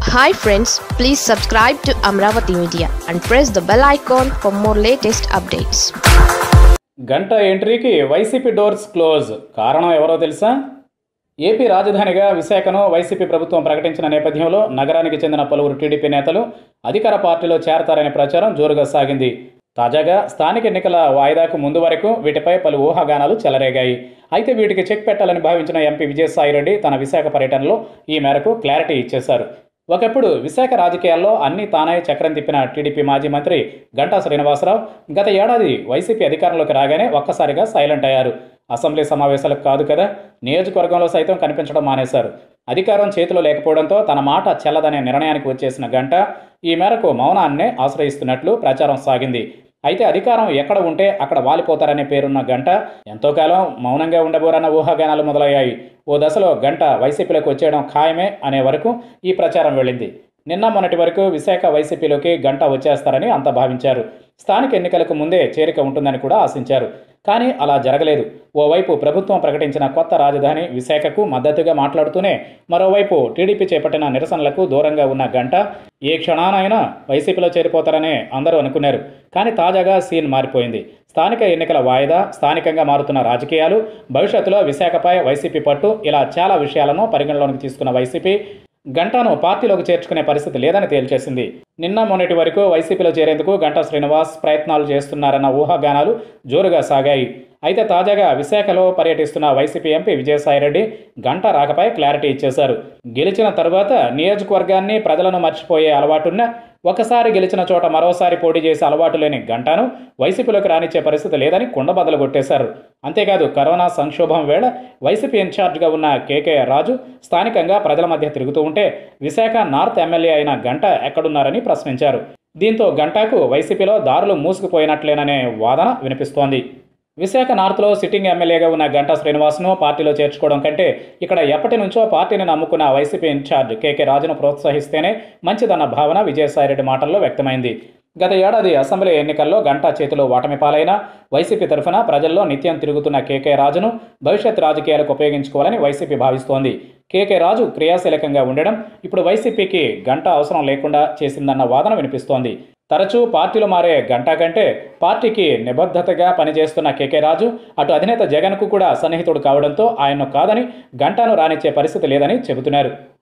hi friends please subscribe to Amaravati media and press the bell icon for more latest updates గంట ఎంట్రీకి YCP doors close కారణం ఎవరో తెలుసా AP రాజధానిగా విశాఖను వైసీపీ ప్రభుత్వం ప్రకటించిన నేపథ్యంలో నగరానికి చెందిన పలువురు టీడీపీ నేతలు అధికార పార్టీలో చేరతారనే ప్రచారం జోరుగా సాగింది తాజాగా స్థానిక ఎన్నికల వాయిదాకు ముందు వరకు వీటిపై పలు ఊహాగానాలు చెలరేగాయి అయితే వీటికి చెక్ పెట్టాలని భావించిన ఎంపీ విజయసాయిరెడ్డి తన విశాఖ పర్యటనలో ఈ మేరకు క్లారిటీ ఇచ్చేశారు ఒకప్పుడు విశాఖ రాజకీయాల్లో అన్ని తానే చక్రం తిప్పిన టీడీపీ మాజీ మంత్రి గంటా శ్రీనివాసరావు గత ఏడాది వైసీపీ అధికారంలోకి రాగానే ఒక్కసారిగా సైలెంట్ అయ్యారు అసెంబ్లీ సమావేశాలకు కాదు కదా నియోజకవర్గంలో సైతం కనిపించడం మానేశారు అధికారం చేతిలో లేకపోవడంతో తన మాట చెల్లదనే నిర్ణయానికి వచ్చేసిన గంట ఈ మేరకు మౌనాన్నే ఆశ్రయిస్తున్నట్లు ప్రచారం సాగింది అయితే అధికారం ఎక్కడ ఉంటే అక్కడ వాలిపోతారనే పేరున్న గంట ఎంతో కాలం మౌనంగా ఉండబోరన్న ఊహాగానాలు మొదలయ్యాయి ఓ దశలో గంట వైసీపీలోకి వచ్చేయడం ఖాయమే అనే వరకు ఈ ప్రచారం వెళ్ళింది నిన్న మొన్నటి వరకు విశాఖ వైసీపీలోకి గంట వచ్చేస్తారని అంత భావించారు స్థానిక ఎన్నికలకు ముందే చేరిక ఉంటుందని కూడా ఆశించారు కానీ అలా జరగలేదు ఓవైపు ప్రభుత్వం ప్రకటించిన కొత్త రాజధాని విశాఖకు మద్దతుగా మాట్లాడుతూనే మరోవైపు టీడీపీ చేపట్టిన నిరసనలకు దూరంగా ఉన్న గంట ఏ క్షణానైనా వైసీపీలో చేరిపోతారనే అందరూ అనుకున్నారు కానీ తాజాగా సీన్ మారిపోయింది స్థానిక ఎన్నికల వాయిదా స్థానికంగా మారుతున్న రాజకీయాలు భవిష్యత్తులో విశాఖపై వైసీపీ పట్టు ఇలా చాలా విషయాలను పరిగణలోకి తీసుకున్న వైసీపీ గంటాను పార్టీలోకి చేర్చుకునే పరిస్థితి లేదని తేల్చేసింది నిన్న మొన్నటి వరకు వైసీపీలో చేరేందుకు గంటా శ్రీనివాస్ ప్రయత్నాలు చేస్తున్నారన్న ఊహాగానాలు జోరుగా సాగాయి అయితే తాజాగా విశాఖలో పర్యటిస్తున్న వైసీపీ ఎంపీ విజయసాయిరెడ్డి గంట రాకపై క్లారిటీ ఇచ్చేశారు గెలిచిన తరువాత నియోజకవర్గాన్ని ప్రజలను మర్చిపోయే అలవాటున్న ఒకసారి గెలిచిన చోట మరోసారి పోటీ చేసే అలవాటు లేని గంటను వైసీపీలోకి రానిచ్చే పరిస్థితి లేదని కుండబద్దలు కొట్టేశారు అంతేకాదు కరోనా సంక్షోభం వేళ వైసీపీ ఇన్ఛార్జ్గా ఉన్న కేకే రాజు స్థానికంగా ప్రజల మధ్య తిరుగుతూ ఉంటే విశాఖ నార్త్ ఎమ్మెల్యే అయిన గంట ఎక్కడున్నారని ప్రశ్నించారు దీంతో గంటాకు వైసీపీలో దారులు మూసుకుపోయినట్లేననే వాదన వినిపిస్తోంది విశాఖ నార్త్లో సిట్టింగ్ ఎమ్మెల్యేగా ఉన్న గంటా శ్రీనివాస్ను పార్టీలో చేర్చుకోవడం కంటే ఇక్కడ ఎప్పటి నుంచో పార్టీని నమ్ముకున్న వైసీపీ ఇన్ఛార్జ్ కేకే రాజును ప్రోత్సహిస్తేనే మంచిదన్న భావన విజయసాయిరెడ్డి మాటల్లో వ్యక్తమైంది గత ఏడాది అసెంబ్లీ ఎన్నికల్లో గంటా చేతిలో ఓటమి పాలైన వైసీపీ తరఫున ప్రజల్లో నిత్యం తిరుగుతున్న కేకే రాజును భవిష్యత్ రాజకీయాలకు ఉపయోగించుకోవాలని వైసీపీ భావిస్తోంది కేకే రాజు క్రియాశీలకంగా ఉండడం ఇప్పుడు వైసీపీకి గంట అవసరం లేకుండా చేసిందన్న వాదన వినిపిస్తోంది తరచూ పార్టీలు మారే గంటా కంటే పార్టీకి నిబద్ధతగా పనిచేస్తున్న కేకే రాజు అటు అధినేత జగన్కు కూడా సన్నిహితుడు కావడంతో ఆయన్ను కాదని గంటాను రానిచ్చే పరిస్థితి లేదని చెబుతున్నారు